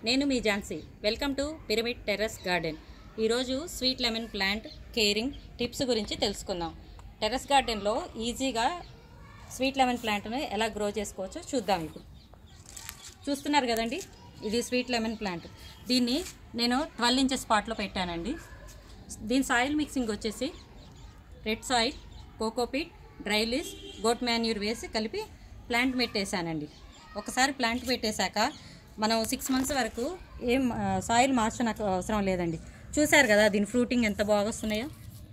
నేను మీ Jhansi welcome to pyramid terrace garden ఈరోజు sweet lemon plant caring tips గురించి తెలుసుకుందాం టెర్రస్ గార్డెన్లో ఈజీగా స్వీట్ లెమన్ ప్లాంట్ను ఎలా గ్రో చేసుకోవచ్చో చూద్దాం ఇప్పుడు చూస్తున్నారు కదండి ఇది స్వీట్ లెమన్ ప్లాంట్ దీన్ని నేను ట్వెల్వ్ ఇంచెస్ స్పాట్లో పెట్టానండి దీని సాయిల్ మిక్సింగ్ వచ్చేసి red soil cocopeat dry leaves goat manure వేసి కలిపి ప్లాంట్ పెట్టేశానండి ఒకసారి ప్లాంట్ పెట్టేశాక మనం సిక్స్ మంత్స్ వరకు ఏం ఆ, సాయిల్ మార్చనకు అవసరం లేదండి చూశారు కదా దీని ఫ్రూటింగ్ ఎంత బాగా వస్తున్నాయో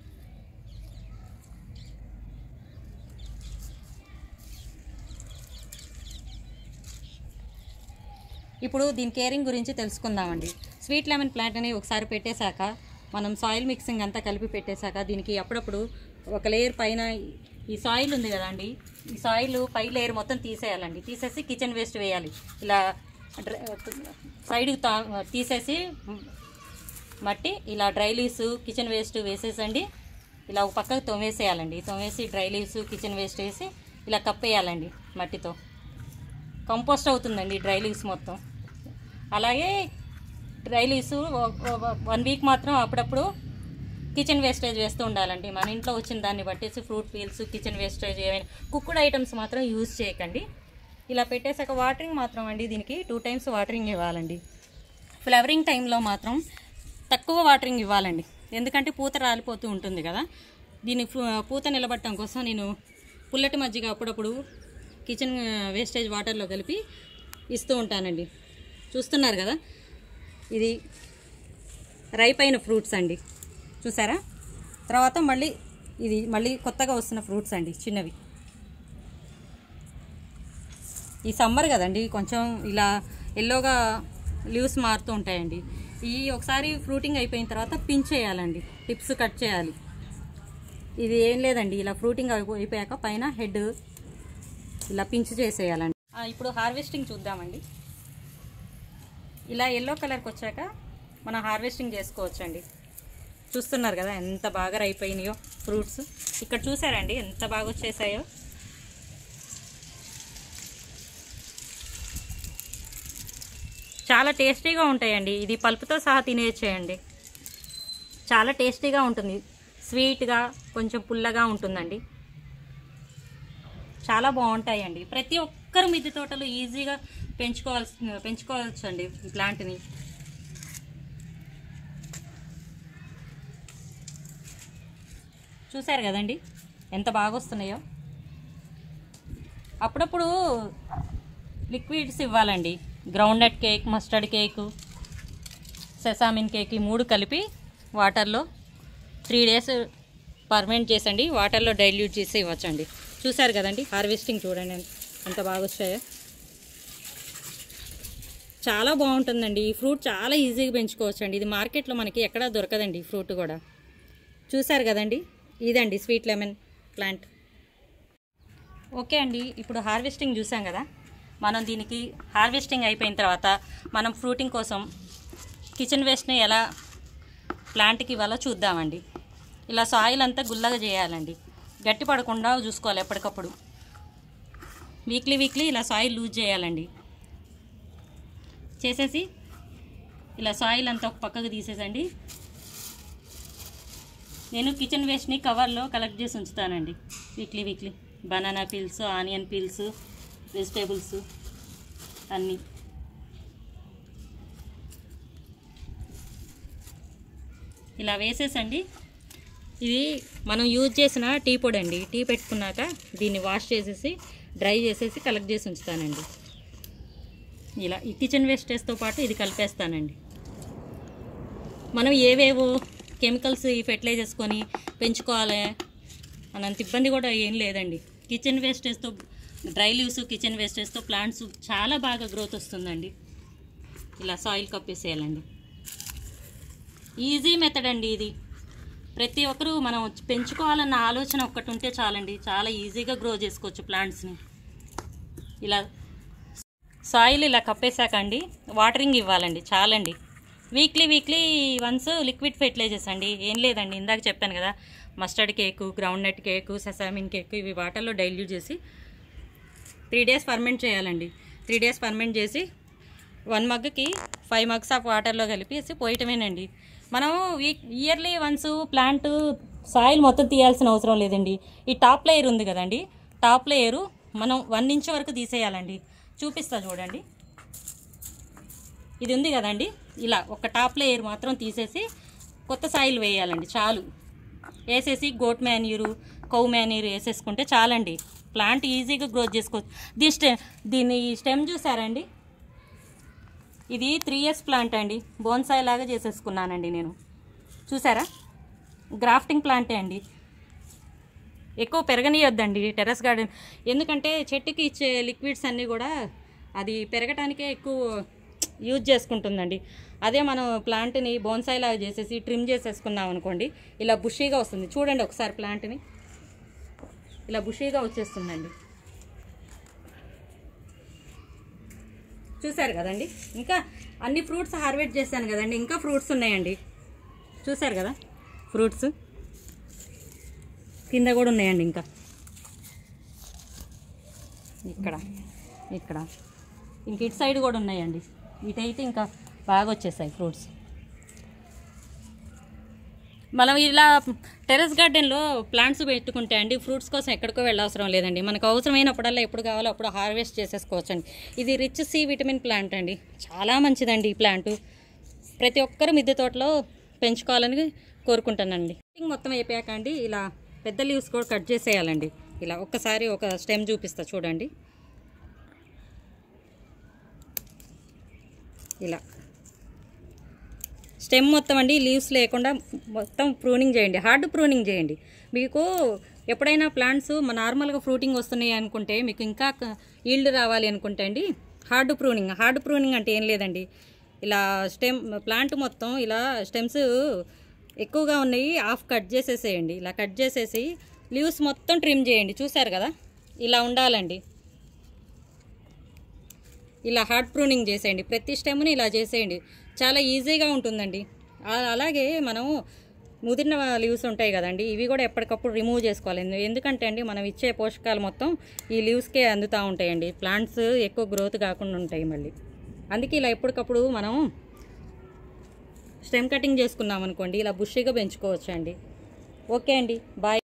ఇప్పుడు దీని కేరింగ్ గురించి తెలుసుకుందామండి స్వీట్ లెమన్ ప్లాంట్ అని ఒకసారి పెట్టేశాక మనం సాయిల్ మిక్సింగ్ అంతా కలిపి పెట్టేశాక దీనికి అప్పుడప్పుడు ఒక లేయర్ పైన ఈ సాయిల్ ఉంది కదండి ఈ సాయిల్ పై లేయర్ మొత్తం తీసేయాలండి తీసేసి కిచెన్ వేస్ట్ వేయాలి ఇలా సైడ్కి తా తీసేసి మట్టి ఇలా డ్రై లీవ్స్ కిచెన్ వేస్ట్ వేసేసండి ఇలా ఒక పక్కకు తొమ్మేసేయాలండి తొమ్మేసి డ్రై లీవ్స్ కిచెన్ వేస్ట్ వేసి ఇలా కప్పేయాలండి మట్టితో కంపోస్ట్ అవుతుందండి డ్రై లీవ్స్ మొత్తం అలాగే డ్రై లీవ్స్ వన్ వీక్ మాత్రం అప్పుడప్పుడు కిచెన్ వేస్టేజ్ వేస్తూ ఉండాలండి మన ఇంట్లో వచ్చిన దాన్ని బట్టేసి ఫ్రూట్ పీల్స్ కిచెన్ వేస్టేజ్ ఏమైనా కుక్కుడ్ ఐటమ్స్ మాత్రం యూజ్ చేయకండి ఇలా పెట్టేసాక వాటరింగ్ మాత్రం అండి దీనికి టూ టైమ్స్ వాటరింగ్ ఇవ్వాలండి ఫ్లవరింగ్ టైంలో మాత్రం తక్కువ వాటరింగ్ ఇవ్వాలండి ఎందుకంటే పూత రాలిపోతూ ఉంటుంది కదా దీని ఫ్రూ- పూత నిలబట్టడం కోసం నేను పుల్లటి మజ్జిగ అప్పుడప్పుడు కిచెన్ వేస్టేజ్ వాటర్లో కలిపి ఇస్తూ ఉంటానండి చూస్తున్నారు కదా ఇది రైప్ అయిన ఫ్రూట్స్ అండి చూసారా తర్వాత మళ్ళీ ఇది మళ్ళీ కొత్తగా వస్తున్న ఫ్రూట్స్ అండి చిన్నవి ఈ సమ్మర్ కదండి కొంచెం ఇలా ఎల్లోగా లీవ్స్ మారుతూ ఉంటాయండి ఈ ఒకసారి ఫ్రూటింగ్ అయిపోయిన తర్వాత పిన్ చేయాలండి టిప్స్ కట్ చేయాలి ఇది ఏం లేదండి ఇలా ఫ్రూటింగ్ అయిపో- అయిపోయాక పైన హెడ్ ఇలా పించ్ చేసేయాలండి ఆ, ఇప్పుడు హార్వెస్టింగ్ చూద్దామండి ఇలా ఎల్లో కలర్కి వచ్చాక మనం హార్వెస్టింగ్ చేసుకోవచ్చండి చూస్తున్నారు కదా ఎంత బాగా అయిపోయినాయో ఫ్రూట్స్ ఇక్కడ చూసారండి ఎంత బాగా వచ్చేసాయో చాలా టేస్టీగా ఉంటాయండి ఇది పల్పుతో సహా తినేయచ్చేయండి చాలా టేస్టీగా ఉంటుంది స్వీట్గా కొంచెం పుల్లగా ఉంటుందండి చాలా బాగుంటాయండి ప్రతి ఒక్కరు మిద్దె తోటలో ఈజీగా పెంచుకోవాల్సి పెంచుకోవచ్చు అండి ఈ ప్లాంట్ని చూశారు కదండి ఎంత బాగా వస్తున్నాయో అప్పుడప్పుడు లిక్విడ్స్ ఇవ్వాలండి groundnut cake mustard cake sesame cake ఈ మూడు కలిపి వాటర్లో త్రీ డేస్ పర్మెంట్ చేసండి వాటర్లో డైల్యూట్ చేసి ఇవ్వచ్చండి చూసారు కదండి హార్వెస్టింగ్ చూడండి ఎంత బాగా వచ్చాయో చాలా బాగుంటుందండి ఈ ఫ్రూట్ చాలా ఈజీగా పెంచుకోవచ్చండి ఇది మార్కెట్లో మనకి ఎక్కడా దొరకదండి ఈ ఫ్రూట్ కూడా చూసారు కదండి ఇదండి స్వీట్ లెమన్ ప్లాంట్ ఓకే అండి ఇప్పుడు హార్వెస్టింగ్ చూసాం కదా మనం దీనికి హార్వెస్టింగ్ అయిపోయిన తర్వాత మనం ఫ్రూటింగ్ కోసం కిచెన్ వేస్ట్ని ఎలా ప్లాంట్కి ఇవ్వాలో చూద్దామండి ఇలా సాయిల్ అంతా గుల్లగా చేయాలండి గట్టి పడకుండా చూసుకోవాలి ఎప్పటికప్పుడు వీక్లీ వీక్లీ ఇలా సాయిల్ లూజ్ చేయాలండి చేసేసి ఇలా సాయిల్ అంతా ఒక పక్కకు తీసేసండి నేను కిచెన్ వేస్ట్ని కవర్లో కలెక్ట్ చేసి ఉంచుతానండి weekly weekly banana peels onion peels vegetables అన్నీ ఇలా వేసేసండి ఇది మనం యూజ్ చేసిన టీ పొడి అండి టీ పెట్టుకున్నాక దీన్ని వాష్ చేసేసి డ్రై చేసేసి కలెక్ట్ చేసి ఉంచుతానండి ఇలా ఈ కిచెన్ వేస్టేజ్తో పాటు ఇది కలిపేస్తానండి మనం ఏవేవో కెమికల్స్ ఈ ఫెర్టిలైజర్స్ కొని పెంచుకోవాలి అనంత ఇబ్బంది కూడా ఏం లేదండి కిచెన్ వేస్టేజ్తో డ్రై లీవ్స్ కిచెన్ వేస్టేజ్తో ప్లాంట్స్ చాలా బాగా గ్రోత్ వస్తుందండి ఇలా సాయిల్ కప్పేసేయాలండి ఈజీ మెథడ్ అండి ఇది ప్రతి ఒక్కరూ మనం పెంచుకోవాలన్న ఆలోచన ఒక్కటి ఉంటే చాలండి చాలా ఈజీగా గ్రో చేసుకోవచ్చు ప్లాంట్స్ని ఇలా సాయిల్ ఇలా కప్పేశాక అండి వాటరింగ్ ఇవ్వాలండి చాలండి weekly weekly once liquid fertilizers అండి ఏం లేదండి ఇందాక చెప్పాను కదా mustard cake groundnut cake sesame cake ఇవి వాటర్లో డైల్యూట్ చేసి త్రీ డేస్ ఫర్మెంట్ చేయాలండి త్రీ డేస్ ఫర్మెంట్ చేసి వన్ మగ్కి ఫైవ్ మగ్స్ ఆఫ్ వాటర్లో కలిపేసి పోయటమేనండి మనం week yearly once plant soil మొత్తం తీయాల్సిన అవసరం లేదండి ఈ టాప్ లేయర్ ఉంది కదండి టాప్ లేయరు మనం వన్ ఇంచ్ వరకు తీసేయాలండి చూపిస్తా చూడండి ఇది ఉంది కదండి ఇలా ఒక టాప్ లేయర్ మాత్రం తీసేసి కొత్త సాయిల్ వేయాలండి చాలు వేసేసి గోట్ మ్యాన్యూరు కౌ మ్యాన్యూరు వేసేసుకుంటే చాలండి ప్లాంట్ ఈజీగా గ్రోత్ చేసుకోవచ్చు దీని స్టె దీని స్టెమ్ చూసారండి ఇది త్రీ ఇయర్స్ ప్లాంట్ అండి బోన్సాయి లాగా చేసేసుకున్నానండి నేను చూసారా గ్రాఫ్టింగ్ ప్లాంటే అండి ఎక్కువ పెరగనీయొద్దండి టెర్రస్ గార్డెన్ ఎందుకంటే చెట్టుకి ఇచ్చే లిక్విడ్స్ అన్నీ కూడా అది పెరగటానికే ఎక్కువ యూజ్ చేసుకుంటుందండి అదే మనం ప్లాంట్ని బోన్సాయి లాగా చేసేసి ట్రిమ్ చేసేసుకున్నాం అనుకోండి ఇలా బుషీగా వస్తుంది చూడండి ఒకసారి ప్లాంట్ని ఇలా బుషీగా వచ్చేస్తుందండి చూశారు కదండి ఇంకా అన్ని ఫ్రూట్స్ హార్వెస్ట్ చేశాను కదండి ఇంకా ఫ్రూట్స్ ఉన్నాయండి చూశారు కదా ఫ్రూట్స్ కింద కూడా ఉన్నాయండి ఇంకా ఇక్కడ ఇక్కడ ఇంక ఇటు సైడ్ కూడా ఉన్నాయండి ఇటైతే ఇంకా బాగా వచ్చేసాయి ఫ్రూట్స్ మనం ఇలా టెర్రస్ గార్డెన్లో ప్లాంట్స్ పెట్టుకుంటే అండి ఫ్రూట్స్ కోసం ఎక్కడికో వెళ్ళవసరం లేదండి మనకు అవసరమైనప్పుడల్లా ఎప్పుడు కావాలో అప్పుడు హార్వెస్ట్ చేసేసుకోవచ్చండి ఇది రిచ్ సి విటమిన్ ప్లాంట్ అండి చాలా మంచిదండి ఈ ప్లాంట్ ప్రతి ఒక్కరు మిద్దె తోటలో పెంచుకోవాలని కోరుకుంటానండి మొత్తం అయిపోయాక అండి ఇలా పెద్ద లీవ్స్ కూడా కట్ చేసేయాలండి ఇలా ఒక్కసారి ఒక స్టెమ్ చూపిస్తా చూడండి ఇలా స్టెమ్ మొత్తం అండి లీవ్స్ లేకుండా మొత్తం ప్రూనింగ్ చేయండి హార్డ్ ప్రూనింగ్ చేయండి మీకు ఎప్పుడైనా ప్లాంట్స్ నార్మల్గా ఫ్రూటింగ్ వస్తున్నాయి అనుకుంటే మీకు ఇంకా ఈల్డ్ రావాలి అనుకుంటే అండి హార్డ్ ప్రూనింగ్ హార్డ్ ప్రూనింగ్ అంటే ఏం లేదండి ఇలా స్టెమ్ ప్లాంట్ మొత్తం ఇలా స్టెమ్స్ ఎక్కువగా ఉన్నాయి హాఫ్ కట్ చేసేసేయండి ఇలా కట్ చేసేసి లీవ్స్ మొత్తం ట్రిమ్ చేయండి చూసారు కదా ఇలా ఉండాలండి ఇలా హార్డ్ ప్రూనింగ్ చేసేయండి ప్రతి స్టెమ్ని ఇలా చేసేయండి చాలా ఈజీగా ఉంటుందండి ఆ- అలాగే మనం ముదిరిన లీవ్స్ ఉంటాయి కదండి ఇవి కూడా ఎప్పటికప్పుడు రిమూవ్ చేసుకోవాలి ఎందు- ఎందుకంటే అండి మనం ఇచ్చే పోషకాలు మొత్తం ఈ లీవ్స్కే అందుతూ ఉంటాయండి ప్లాంట్స్ ఎక్కువ గ్రోత్ కాకుండా ఉంటాయి మళ్ళీ అందుకే ఇలా ఎప్పటికప్పుడు మనం స్టెమ్ కటింగ్ చేసుకున్నాం అనుకోండి ఇలా బుషిగా పెంచుకోవచ్చు అండి ఓకే అండి బాయ్